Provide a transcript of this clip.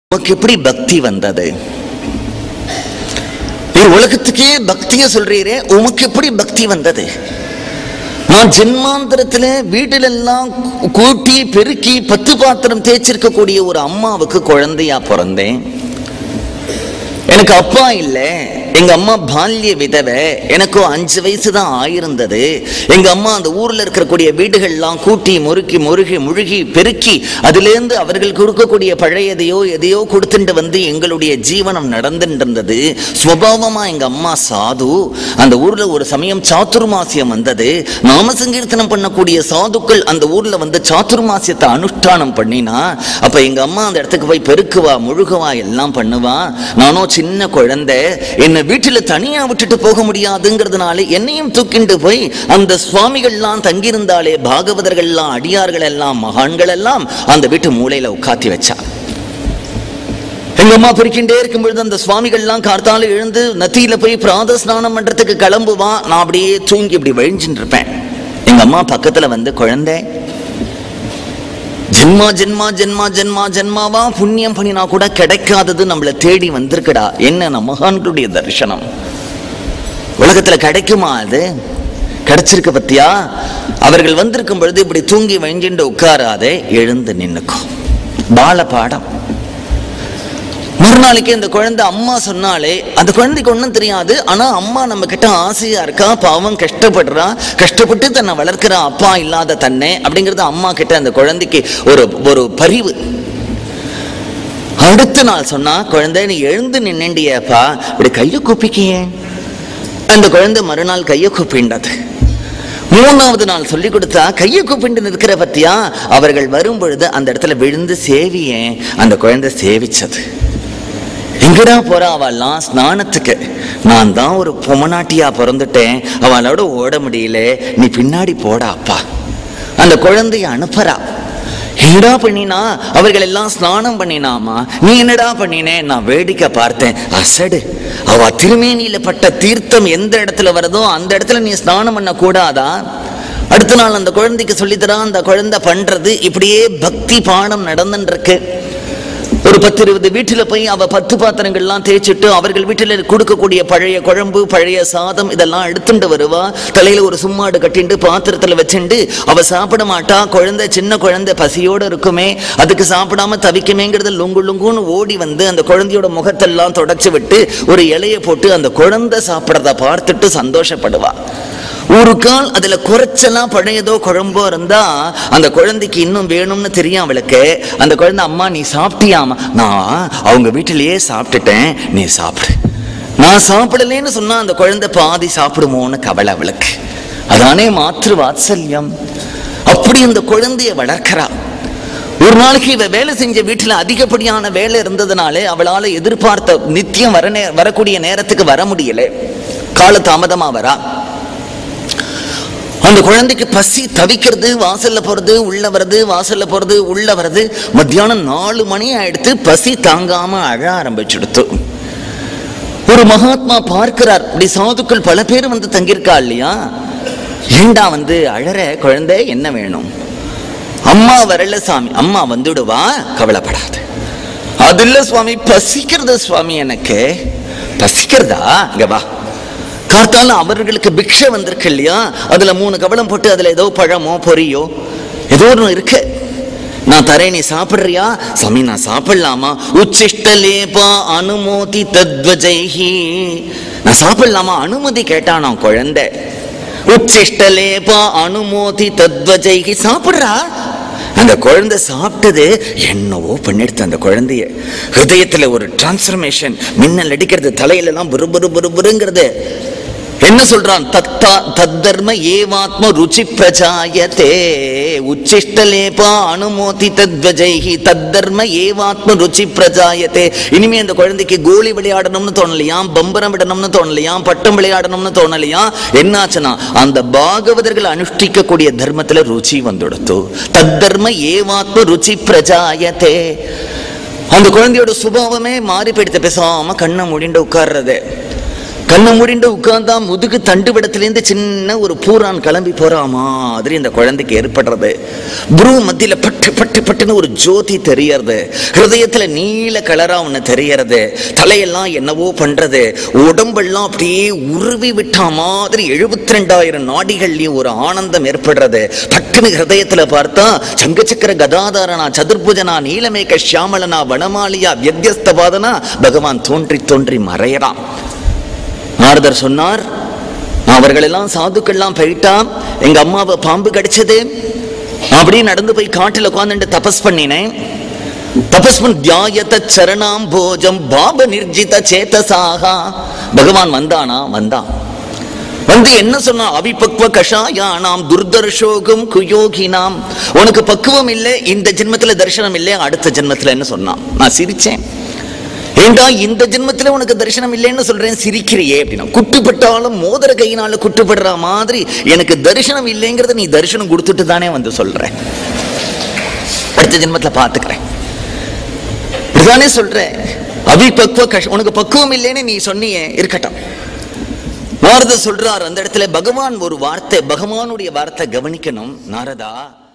உனக்கு எப்படி பக்தி வந்தது நீ உலகத்துக்கே பக்திய சொல்றீரே உமக்கு எப்படி பக்தி வந்தது நான் ஜென்மாந்திரத்துல வீட்டிலெல்லாம் கூட்டி பெருக்கி பத்து பாத்திரம் தேய்ச்சிருக்கக்கூடிய ஒரு அம்மாவுக்கு குழந்தையா பிறந்தேன் எனக்கு அப்பா இல்லை எங்க அம்மா பால்ய விதவை எனக்கும் அஞ்சு வயசு தான் ஆயிருந்தது எங்க அம்மா அந்த ஊர்ல இருக்கக்கூடிய வீடுகள்லாம் கூட்டி முறுக்கி முருகி முழுகி பெருக்கி அதிலேருந்து அவர்கள் கொடுக்கக்கூடிய பழையதையோ எதையோ கொடுத்துட்டு வந்து எங்களுடைய ஜீவனம் நடந்துட்டு இருந்தது சுவாவமா எங்க அம்மா சாது அந்த ஊர்ல ஒரு சமயம் சாத்துர்மாசியம் வந்தது நாம சங்கீர்த்தனம் பண்ணக்கூடிய சாதுக்கள் அந்த ஊர்ல வந்து சாத்துர்மாசியத்தை அனுஷ்டானம் பண்ணினா அப்ப எங்க அம்மா அந்த இடத்துக்கு போய் பெருக்குவா முழுகுவா எல்லாம் பண்ணுவா நானும் சின்ன குழந்தை என்னை வீட்டுல தனியா விட்டுட்டு போக முடியாதுங்கிறதுனால என்னையும் தூக்கிண்டு போய் அந்த சுவாமிகள்லாம் தங்கியிருந்தாலே பாகவதர்கள்லாம் அடியார்கள் எல்லாம் மகான்கள் எல்லாம் அந்த வீட்டு மூலையில உட்காத்தி வச்சா எங்க அம்மா பிரிக்கின்றே இருக்கும் பொழுது அந்த சுவாமிகள்லாம் கார்த்தால எழுந்து நத்தியில போய் பிராத ஸ்நானம் பண்றதுக்கு கிளம்புவான் நான் அப்படியே தூங்கி இப்படி வழிஞ்சுட்டு இருப்பேன் எங்க அம்மா பக்கத்துல வந்து குழந்தை ஜென்மா ஜென்மா ஜென்மா ஜென்மா ஜென்மாவா புண்ணியம் பண்ணினா கூட கிடைக்காதது நம்மளை தேடி வந்திருக்குடா என்ன மகான்களுடைய தரிசனம் உலகத்துல கிடைக்குமா அது கிடைச்சிருக்கு பத்தியா அவர்கள் வந்திருக்கும் பொழுது இப்படி தூங்கி வழிஞ்சுட்டு உட்காராதே எழுந்து நின்னுக்கும் பால பாடம் மறுநாளைக்கு இந்த குழந்தை அம்மா சொன்னாலே அந்த குழந்தைக்கு ஒன்றும் தெரியாது ஆனா அம்மா நம்ம கிட்ட ஆசையா இருக்கா பாவம் கஷ்டப்படுறா கஷ்டப்பட்டு தன்னை வளர்க்கிற அப்பா இல்லாத தன்னை அப்படிங்கிறது அம்மா கிட்ட அந்த குழந்தைக்கு ஒரு ஒரு பரிவு அடுத்த நாள் சொன்னா குழந்தை நீ எழுந்து நின்னுண்டியப்பா இப்படி கையை கூப்பிக்கியே அந்த குழந்தை மறுநாள் கையை கூப்பிண்டது மூணாவது நாள் சொல்லி கொடுத்தா கையை கூப்பிட்டு நிற்கிற பத்தியா அவர்கள் வரும் பொழுது அந்த இடத்துல விழுந்து சேவியே அந்த குழந்தை சேவிச்சது எங்கடா போறா அவள்லாம் ஸ்நானத்துக்கு நான் தான் ஒரு பொம்மநாட்டியா பிறந்துட்டேன் அவளோட ஓட முடியல நீ பின்னாடி போடா அப்பா அந்த குழந்தைய அனுப்புறா என்னடா பண்ணினா அவர்கள் எல்லாம் ஸ்நானம் பண்ணினாமா நீ என்னடா பண்ணினே நான் வேடிக்கை பார்த்தேன் அசடு அவ திருமேனியில பட்ட தீர்த்தம் எந்த இடத்துல வருதோ அந்த இடத்துல நீ ஸ்நானம் பண்ண கூடாதா அடுத்த நாள் அந்த குழந்தைக்கு சொல்லித்தரா அந்த குழந்தை பண்றது இப்படியே பக்தி பாடம் நடந்துட்டு இருக்கு ஒரு பத்து இருபது வீட்டுல போய் அவ பத்து பாத்திரங்கள்லாம் தேய்ச்சிட்டு அவர்கள் வீட்டுல கொடுக்கக்கூடிய பழைய குழம்பு பழைய சாதம் இதெல்லாம் எடுத்துட்டு வருவா தலையில ஒரு சும்மாடு கட்டிண்டு பாத்திரத்துல வச்சுண்டு அவ சாப்பிட மாட்டா குழந்தை சின்ன குழந்தை பசியோட இருக்குமே அதுக்கு சாப்பிடாம தவிக்குமேங்கிறத லுங்கு லுங்குன்னு ஓடி வந்து அந்த குழந்தையோட முகத்தெல்லாம் தொடச்சு விட்டு ஒரு இலைய போட்டு அந்த குழந்தை சாப்பிட்றத பார்த்துட்டு சந்தோஷப்படுவா ஒரு கால் அதுல குறைச்சலாம் பழையதோ குழம்போ இருந்தா அந்த குழந்தைக்கு இன்னும் வேணும்னு தெரியும் அவளுக்கு அந்த குழந்தை அம்மா நீ சாப்பிட்டியாமா நான் அவங்க வீட்டிலேயே சாப்பிட்டுட்டேன் நீ சாப்பிடு நான் சாப்பிடலேன்னு சொன்னா அந்த குழந்தை பாதி சாப்பிடுமோன்னு கவலை அவளுக்கு அதானே மாற்று வாத்சல்யம் அப்படி அந்த குழந்தைய வளர்க்கிறா ஒரு நாளைக்கு இவ வேலை செஞ்ச வீட்டுல அதிகப்படியான வேலை இருந்ததுனாலே அவளால எதிர்பார்த்த நித்தியம் வர நே வரக்கூடிய நேரத்துக்கு வர முடியல கால தாமதமா வரா அந்த குழந்தைக்கு பசி தவிக்கிறது வாசல்ல போறது உள்ள வர்றது வாசல்ல போறது உள்ள வர்றது மத்தியானம் நாலு மணி ஆயிடுத்து பசி தாங்காம அழ ஆரம்பிச்சுடுத்து ஒரு மகாத்மா பார்க்கிறார் இப்படி சாதுக்கள் பல பேர் வந்து தங்கியிருக்கா இல்லையா ஏண்டா வந்து அழற குழந்தை என்ன வேணும் அம்மா வரல சாமி அம்மா வந்துடுவா கவலைப்படாது அது இல்ல சுவாமி பசிக்கிறது சுவாமி எனக்கு பசிக்கிறதா இங்க வா கார்த்தால அவர்களுக்கு பிக்ஷை வந்திருக்கு இல்லையா அதுல மூணு கவலம் போட்டு அதுல ஏதோ பழமோ பொரியோ ஏதோ ஒன்று இருக்கு நான் தரேன் நீ சாப்பிடுறியா சாமி நான் சாப்பிடலாமா உச்சிஷ்டலேபா அனுமோதி தத்வஜைஹி நான் சாப்பிடலாமா அனுமதி கேட்டானாம் குழந்தை உச்சிஷ்டலேபா அனுமோதி தத்வஜைஹி சாப்பிடுறா அந்த குழந்தை சாப்பிட்டது என்னவோ பண்ணிடுத்து அந்த குழந்தைய ஹிருதயத்துல ஒரு டிரான்ஸ்ஃபர்மேஷன் மின்னல் அடிக்கிறது தலையில எல்லாம் புரு புரு புரு புருங்கிறது என்ன சொல்றான் தத்தா தத்தர்ம ஏவாத்ம ருச்சி பிரஜாயத்தே உச்சிஷ்டலேபா அனுமோதி தத்வஜைஹி தத்தர்ம ஏவாத்ம ருச்சி பிரஜாயத்தே இனிமே அந்த குழந்தைக்கு கோலி விளையாடணும்னு தோணலையாம் பம்பரம் விடணும்னு தோணலையாம் பட்டம் விளையாடணும்னு தோணலையாம் என்னாச்சுன்னா அந்த பாகவதர்கள் அனுஷ்டிக்கக்கூடிய தர்மத்துல ருச்சி வந்துடுத்து தத்தர்ம ஏவாத்ம ருச்சி பிரஜாயத்தே அந்த குழந்தையோட சுபாவமே மாறி போயிடுத்து பேசாம கண்ணை முடிண்டு உட்கார்றது கண்ணு மூடிண்டு உட்கார்ந்தா முதுகு தண்டு விடத்திலேருந்து சின்ன ஒரு பூரான் கிளம்பி போற மாதிரி இந்த குழந்தைக்கு ஏற்படுறது புரு மத்தியில பட்டு பட்டு பட்டுன்னு ஒரு ஜோதி தெரியறது ஹிருதயத்துல நீல கலரா ஒண்ணு தெரியறது தலையெல்லாம் என்னவோ பண்றது உடம்பெல்லாம் அப்படியே உருவி விட்டா மாதிரி எழுபத்தி ரெண்டாயிரம் நாடிகள்லயும் ஒரு ஆனந்தம் ஏற்படுறது பட்டுன்னு ஹிருதயத்துல பார்த்தா சங்கச்சக்கர கதாதாரனா சதுர்புஜனா நீலமேக ஷியாமலனா வனமாலியா வியத்தியஸ்தபாதனா பகவான் தோன்றி தோன்றி மறையறான் நாரதர் சொன்னார் அவர்களெல்லாம் சாதுக்கள்லாம் போயிட்டா எங்க அம்மாவை பாம்பு கடிச்சது நான் அப்படியே நடந்து போய் காட்டுல உட்காந்துட்டு தபஸ் பண்ணினேன் தபஸ் பண்ண தியாயத சரணாம் போஜம் பாப நிர்ஜித சேதசாகா பகவான் வந்தானா வந்தான் வந்து என்ன சொன்னா அவிபக்வ கஷாயானாம் துர்தர்ஷோகம் குயோகினாம் உனக்கு பக்குவம் இல்லை இந்த ஜென்மத்துல தரிசனம் இல்லை அடுத்த ஜென்மத்துல என்ன சொன்னான் நான் சிரிச்சேன் ஏண்டா இந்த ஜென்மத்துல உனக்கு தரிசனம் இல்லைன்னு சொல்றேன் சிரிக்கிறியே அப்படின்னா குட்டுப்பட்டாலும் மோதிர கையினால குட்டுப்படுற மாதிரி எனக்கு தரிசனம் இல்லைங்கிறத நீ தரிசனம் கொடுத்துட்டு தானே வந்து சொல்ற அடுத்த ஜென்மத்துல பாத்துக்கிறேன் இதுதானே சொல்றேன் அவிபக்வ கஷ் உனக்கு பக்குவம் இல்லைன்னு நீ சொன்னியே இருக்கட்டும் நாரதர் சொல்றார் அந்த இடத்துல பகவான் ஒரு வார்த்தை பகவானுடைய வார்த்தை கவனிக்கணும் நாரதா